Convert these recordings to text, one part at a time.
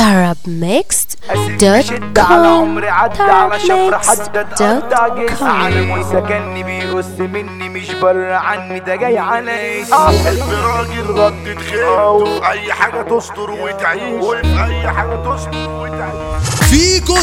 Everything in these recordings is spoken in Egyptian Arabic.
شد على عمري عدى على شفر حدد قطع عالم وسكني بيقص مني مش بره عني ده جاي علي الراجل ردت خير اي حاجه تستر وتعيش وفي اي حاجه تستر وتعيش فيكو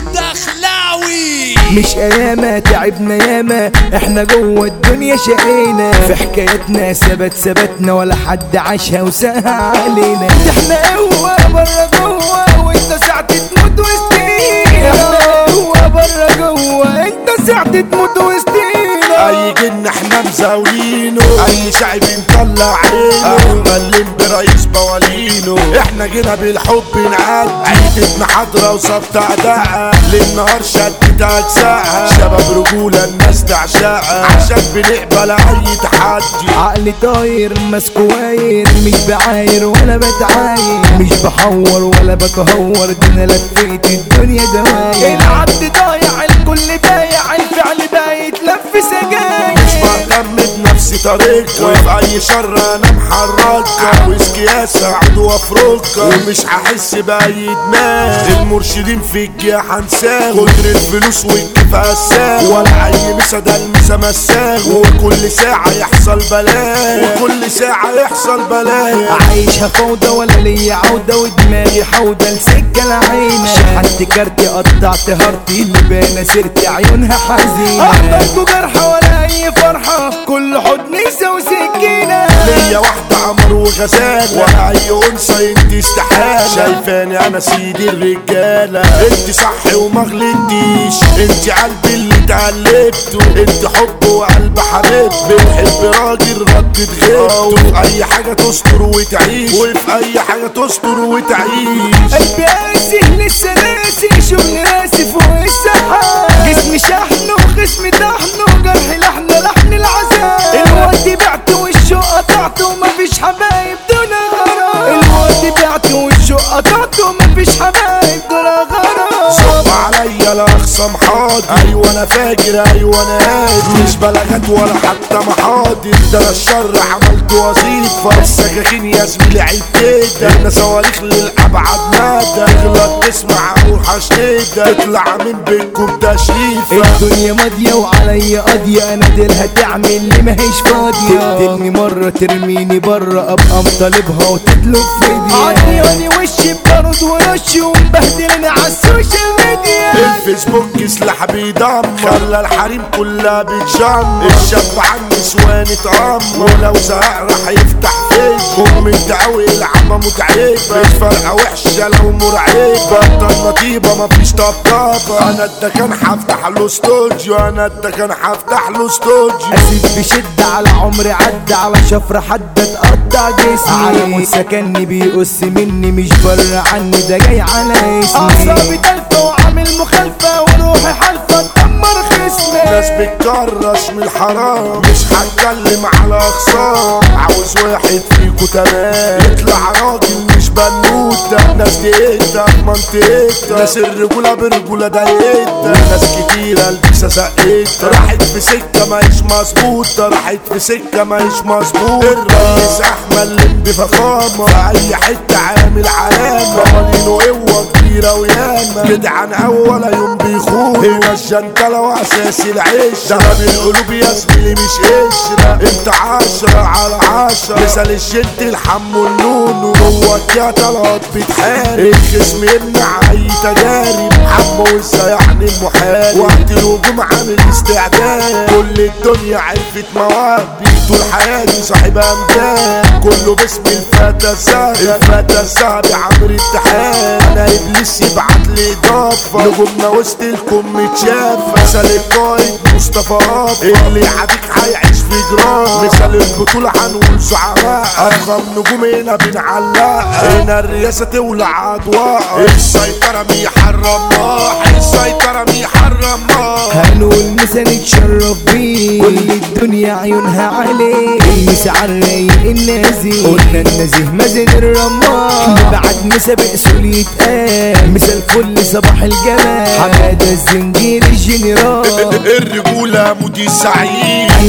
الدخلاوي مش ايامة تعبنا ياما احنا جوه الدنيا شقينا في حكايتنا ثبت ثبتنا ولا حد عاشها وساها علينا ده احنا قوة برا جوه وانت ساعة تموت وسطينا احنا قوة برا جوه انت ساعة تموت وسطينا اي جن احنا مزاولينه اي شعب مطلع عينه احنا اللي برئيس بوالينه احنا جينا بالحب نعدي عيدتنا حضرة وصبت اعداء للنهار شدت اجزاء شباب رجولة الناس تعشقها عشان بنقبل اي تحدي عقلي طاير ماسكه واير مش بعاير ولا بتعاير مش بحور ولا بتهور ده انا لفيت الدنيا دواير العبد ضايع الكل بايع الفعل بايت لف سجاير مش مهتم بنفسي طريقة وفي اي شر انا محركة عاوز كياس اقعد وافركة ومش هحس باي دماغ المرشدين في الجيا هنساغ كتر الفلوس والكيف قساغ ولا اي مسا ده المسا مساغ وكل ساعة يحصل بلاغ وكل ساعة يحصل بلاغ عايشها فوضى ولا ليا عودة ودماغي حودة لسكة العينة شحنت كارتي قطعت هارتي اللي بانا سيرتي عيونها حزينة أحضركوا جرحى ولا أي فرحة كل حضن يساوي سكينة ليا واحدة عمر وغزالة ولا أي أنثى انت استحالة شايفاني أنا سيدي الرجالة انت صح وما غلطتيش انت قلبي اللي اتقلبته انت حب وقلب حبيبتي بتحب راجل ردت غيرته في أي حاجة تستر وتعيش وفي أي حاجة تستر وتعيش قلبي قاسي لسه ناسي شغل راسي فوق السحاب جسمي شحن وخصمي طحن وجرحي لحن لحن العذاب الوقت بعت والشوق قطعت ومفيش حبايب دون غرام الوقت بعت والشوق قطعت ومفيش حبايب دون غرام صب عليا لا اخصم حاضر ايوه انا فاكر ايوه انا قادر مش بلاغات ولا حتى محاضر ده انا الشر عملت وظيفه السكاكين يا زميلي عيب كده احنا صواريخ للابعد مدى تغلط تسمع اوحش كده تطلع من بينكم تشريفه الدنيا ماضية وعليا قاضية انا ديلها تعمل لي ماهيش فاضية تقتلني مرة ترميني برا ابقى مطالبها وتطلب فدية عطياني وشي ببرد ورش ومبهدلني عالسوشيال ميديا الفيسبوك سلاح بيدمر خلى الحريم كلها بتجمر الشاب عن نسوان اتأمر ولو زهق راح يفتح فيس ام الدعوي العمى متعبة مش فارقة وحشة لو مرعبة بطل نطيبة مفيش طبطبة انا الدكان هفتح له استوديو انا الدكان هفتح له استوديو اسيب بشدة على عمري عدى على شفرة حد اتقطع جسمي على سكني بيقص مني مش بره عني ده جاي على اسمي اعصابي تلفة وعامل مخالفة وروحي حالفة تدمر خصمي ناس بتكرش من الحرام مش هتكلم على خصام عاوز واحد فيكو تمام يطلع راجل مش بنوتة ناس دقيقتها في منطقتها ناس الرجولة برجولة ضايقتها ناس كتيرة لبسة سقيتها راحت في سكة ماهيش مظبوطة راحت في سكة ماهيش مظبوطة الرئيس أحمد لمبي فخامة في أي حتة عامل علامة قوانينه قوة كبيرة وياما جدعان أول يوم بيخون هنا الجنتلة وأساس العيش ده من القلوب يا زميلي مش قشرة انت عشرة على عشرة مثال الجد الحم والنونو جواك يا طلعت بتحارب الخصم يمنع أي تجارب حمو وازاي يعني المحارب وقت الهجوم عامل استعداد كل الدنيا عرفت مواهبي طول حياتي صاحب أمجاد كله باسم الفتى الذهبي الفتى الذهبي عمرو التحاب أنا إبليس يبعت لي إضافة نجومنا وسط الكم متشاف مثل القائد مصطفى رافع اللي يعاديك هيعيش في جرام مثل البطولة هنقول زعماء أفخم نجوم هنا بنعلق هنا الرئاسة تولع أضواء السيطرة بيحرم نار السيطرة بيحرم نار هنقول مسا نتشرف بيه كل الدنيا عيونها عليه المسا عالرايق النازي قلنا النزيه مازن الرمار بعد مسا بأسول يتقال مسا الكل صباح الجمال حمادة الزنجير الجنرال الرجولة مودي سعيد هنقول مسا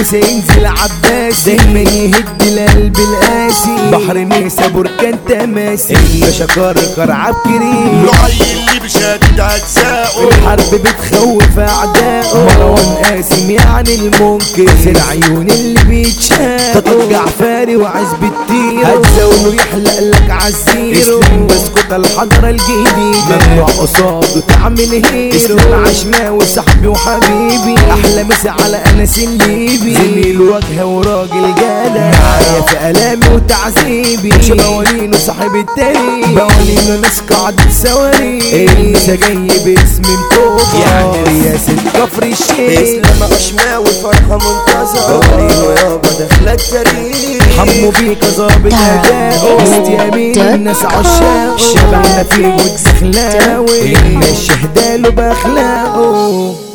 نيسا ينزل عباس دايما يهد القلب القاسي بحر نيسا بركان تماسي الباشا كركر عبكري لعي اللي بشد اجزائه الحرب بتخوف اعدائه مروان قاسم يعني المنكر العيون اللي بيتشاف تطلع جعفاري وعزب التير هتزاوله يحلق لك عالزيرو اسلم بسكوت الحضرة الجديدة ممنوع قصاده تعمل هيرو اسلم عشماوي صاحبي وحبيبي احلى مسا على انس الليبي زميل وجهه وراجل جدع معايا في الامي وتعذيبي مش بوالينه صاحب التاريخ بوالينه ناس قاعدة سواري انت جاي باسم مطوبة يعني رياسة كفر الشيخ اسلام اشماوي فرحة منتظرة بوريله يابا داخلة التاريخ حمو بيك ظابط اداء وسط يمين الناس عشاق شبعنا فيه وتخلاوي الناس شهداله باخلاقه